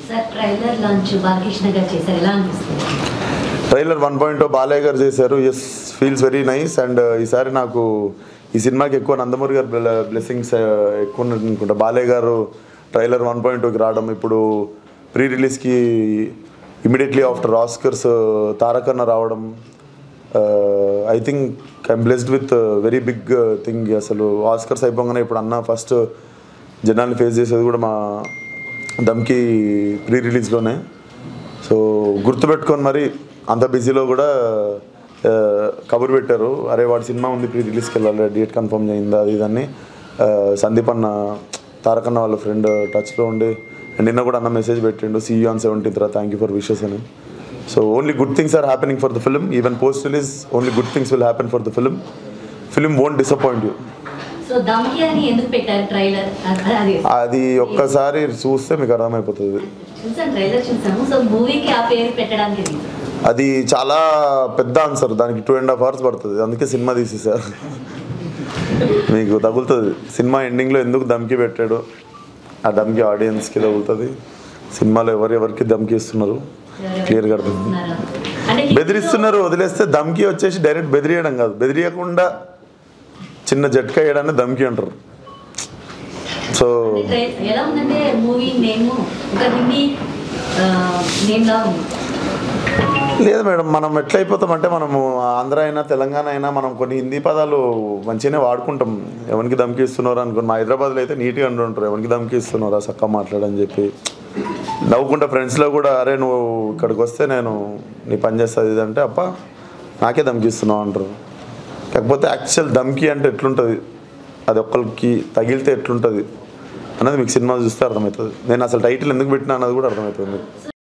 Sir trailer launch Balakrishna గారు చేశారు ఎలా అనిపిస్తుంది trailer one point Balayya garu చేశారు yes feels very nice and ఈసారి నాకు ఈ సినిమాకి ఎక్కువ నందమూరి గారు బ్లెస్సింగ్స్ ఎక్కువ ఉన్నాయి అనుకుంటా బాలయ్య గారు ట్రైలర్ వన్ పాయింట్ టూకి రావడం ఇప్పుడు ప్రీ రిలీజ్కి ఇమీడియట్లీ ఆఫ్టర్ ఆస్కర్స్ తారకన్న రావడం I think I'm blessed with very big thing అసలు ఆస్కర్స్ అయిపోగానే ఇప్పుడు అన్న ఫస్ట్ జనాల్ని ఫేస్ చేసేది కూడా మా దమ్కి ప్రీ రిలీజ్లోనే సో గుర్తుపెట్టుకొని మరి అంత బిజీలో కూడా ఆ, కబురు పెట్టారు అరే వాడి సినిమా ఉంది ప్రీ రిలీజ్కి వెళ్ళాలి డేట్ కన్ఫర్మ్ చేయిందా అది ఇదని ఆ, సందీప్ అన్న తారకన్న వాళ్ళ ఫ్రెండ్ టచ్లో ఉండి and నిన్న కూడా అన్న మెసేజ్ పెట్టిండు సీ ఆన్ సెవెంటీన్త్ రా థ్యాంక్ యూ ఫర్ విషెస్ అని so only good things are happening for the film even post release only good things will happen for the film film won't disappoint you so Dhamki అని ఎందుకు పెట్టారు trailer అది అది ఒక్కసారి చూస్తే మీకు అర్థమైపోతుంది చూసాను ట్రైలర్ చూసాము సో మూవీకి ఆ పేరు పెట్టడానికి reason. అది చాలా పెద్ద ఆన్సర్ దానికి టూ అండ్ హాఫ్ అవర్స్ పడుతుంది అందుకే సినిమా తీసేసారు మీకు తగులుతుంది సినిమా ఎండింగ్లో ఎందుకు దమ్కి పెట్టాడు ఆ దమ్కి ఆడియన్స్కి తగులుతుంది సినిమాలో ఎవరు ఎవరికి దమ్కి ఇస్తున్నారు క్లియర్గా అర్థం ఉన్నారా? అంటే బెదిరిస్తున్నారు వదిలేస్తే దమ్కి వచ్చేసి డైరెక్ట్ బెదిరియడం కాదు బెదిరియకుండా చిన్న జట్కా వేయడాన్ని దమ్కి అంటారు సో ట్రై- ఎలా ఉందంటే మూవీ నేమ్ ఒక హిందీ నేమ్ లా ఉంది లేదు మేడం మనం ఎట్లా అయిపోతామంటే మనము ఆంధ్ర అయినా తెలంగాణ అయినా మనం కొన్ని హిందీ పదాలు మంచిగానే వాడుకుంటాం ఎవరికి దమ్కి ఇస్తున్నారు అనుకోండి మా హైదరాబాద్లో అయితే నీట్గా అంటుంటారు ఎవరికి దమ్కి ఇస్తున్నారా చక్క మాట్లాడని చెప్పి నవ్వుకుంటా ఫ్రెండ్స్లో కూడా అరే నువ్వు ఇక్కడికి వస్తే నేను నీ పని చేస్తుంది ఇది అంటే అప్ప నాకే దమ్కి ఇస్తున్నావు అంటారు కాకపోతే యాక్చువల్ దమ్కి అంటే ఎట్లుంటుంది అది ఒక్కరికి తగిలితే ఎట్లుంటుంది అన్నది మీకు సినిమా చూస్తే అర్థమవుతుంది నేను అసలు టైటిల్ ఎందుకు పెట్టినా అన్నది కూడా అర్థమవుతుంది మీకు